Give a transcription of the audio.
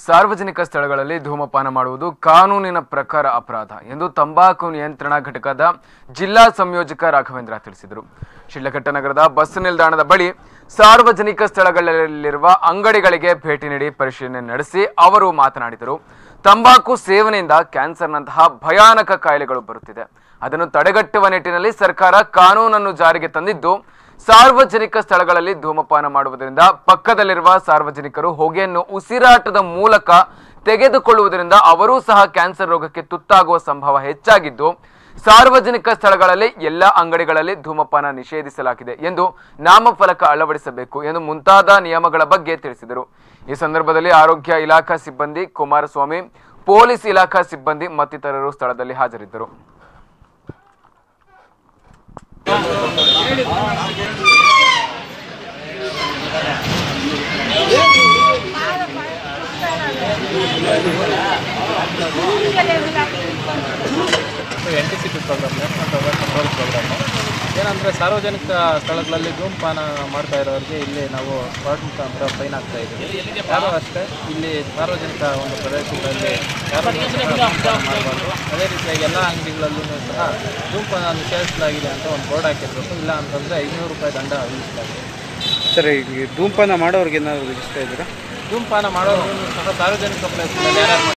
ಸಾರ್ವಜನಿಕ ಸ್ಥಳಗಳಲ್ಲಿ ಧೂಮಪಾನ ಮಾಡುವುದು ಕಾನೂನಿನ ಪ್ರಕಾರ ಅಪರಾಧ ಎಂದು ತಂಬಾಕು ನಿಯಂತ್ರಣ ಘಟಕದ ಜಿಲ್ಲಾ ಸಂಯೋಜಕ ರಾಘವೇಂದ್ರ ತಿಳಿಸಿದರು ಶಿಡ್ಲಘಟ್ಟ ನಗರದ ಬಸ್ ನಿಲ್ದಾಣದ ಬಳಿ ಸಾರ್ವಜನಿಕ ಸ್ಥಳಗಳಲ್ಲಿರುವ ಅಂಗಡಿಗಳಿಗೆ ಭೇಟಿ ನೀಡಿ ಪರಿಶೀಲನೆ ನಡೆಸಿ ಅವರು ಮಾತನಾಡಿದರು ತಂಬಾಕು ಸೇವನೆಯಿಂದ ಕ್ಯಾನ್ಸರ್ನಂತಹ ಭಯಾನಕ ಕಾಯಿಲೆಗಳು ಬರುತ್ತಿದೆ ಅದನ್ನು ತಡೆಗಟ್ಟುವ ನಿಟ್ಟಿನಲ್ಲಿ ಸರ್ಕಾರ ಕಾನೂನನ್ನು ಜಾರಿಗೆ ತಂದಿದ್ದು ಸಾರ್ವಜನಿಕ ಸ್ಥಳಗಳಲ್ಲಿ ಧೂಮಪಾನ ಮಾಡುವುದರಿಂದ ಪಕ್ಕದಲ್ಲಿರುವ ಸಾರ್ವಜನಿಕರು ಹೊಗೆಯನ್ನು ಉಸಿರಾಟದ ಮೂಲಕ ತೆಗೆದುಕೊಳ್ಳುವುದರಿಂದ ಅವರೂ ಸಹ ಕ್ಯಾನ್ಸರ್ ರೋಗಕ್ಕೆ ತುತ್ತಾಗುವ ಸಂಭವ ಹೆಚ್ಚಾಗಿದ್ದು ಸಾರ್ವಜನಿಕ ಸ್ಥಳಗಳಲ್ಲಿ ಎಲ್ಲ ಅಂಗಡಿಗಳಲ್ಲಿ ಧೂಮಪಾನ ನಿಷೇಧಿಸಲಾಗಿದೆ ಎಂದು ನಾಮಫಲಕ ಅಳವಡಿಸಬೇಕು ಎಂದು ಮುಂತಾದ ನಿಯಮಗಳ ಬಗ್ಗೆ ತಿಳಿಸಿದರು ಈ ಸಂದರ್ಭದಲ್ಲಿ ಆರೋಗ್ಯ ಇಲಾಖಾ ಸಿಬ್ಬಂದಿ ಕುಮಾರಸ್ವಾಮಿ ಪೊಲೀಸ್ ಇಲಾಖಾ ಸಿಬ್ಬಂದಿ ಮತ್ತಿತರರು ಸ್ಥಳದಲ್ಲಿ ಹಾಜರಿದ್ದರು N T C P program national drug control program ಏನಂದರೆ ಸಾರ್ವಜನಿಕ ಸ್ಥಳಗಳಲ್ಲಿ ಧೂಮಪಾನ ಮಾಡ್ತಾ ಇರೋರಿಗೆ ಇಲ್ಲಿ ನಾವು ಸ್ಪಾಟ್ ಮುಖಾಂತರ ಫೈನ್ ಆಗ್ತಾ ಇದ್ದೀವಿ ಯಾರು ಅಷ್ಟೇ ಇಲ್ಲಿ ಸಾರ್ವಜನಿಕ ಒಂದು ಪ್ರದೇಶಗಳಲ್ಲಿ ಯಾರು ಧೂಮಪಾನ ಮಾಡಬಾರ್ದು ಅದೇ ರೀತಿಯಾಗಿ ಎಲ್ಲ ಅಂಗಡಿಗಳಲ್ಲೂ ಸಹ ಧೂಮಪಾನ ನಿಷೇಧಿಸಲಾಗಿದೆ ಅಂತ ಒಂದು ಬೋರ್ಡ್ ಹಾಕಿರ್ಬೇಕು ಇಲ್ಲ ಅಂತಂದರೆ ಐನೂರು ರೂಪಾಯಿ ದಂಡ ವಿಧಿಸಲಾಗಿದೆ ಸರ್ ಈಗ ಧೂಮಪಾನ ಮಾಡೋರಿಗೆ ಏನಾದ್ರು ವಿಧಿಸ್ತಾ ಇದ್ದೀರಾ ಧೂಮಪಾನ ಮಾಡೋರು ಸಹ ಸಾರ್ವಜನಿಕ ಪ್ಲೇಸ್ಗಳಲ್ಲಿ ಯಾರ್ಯಾರು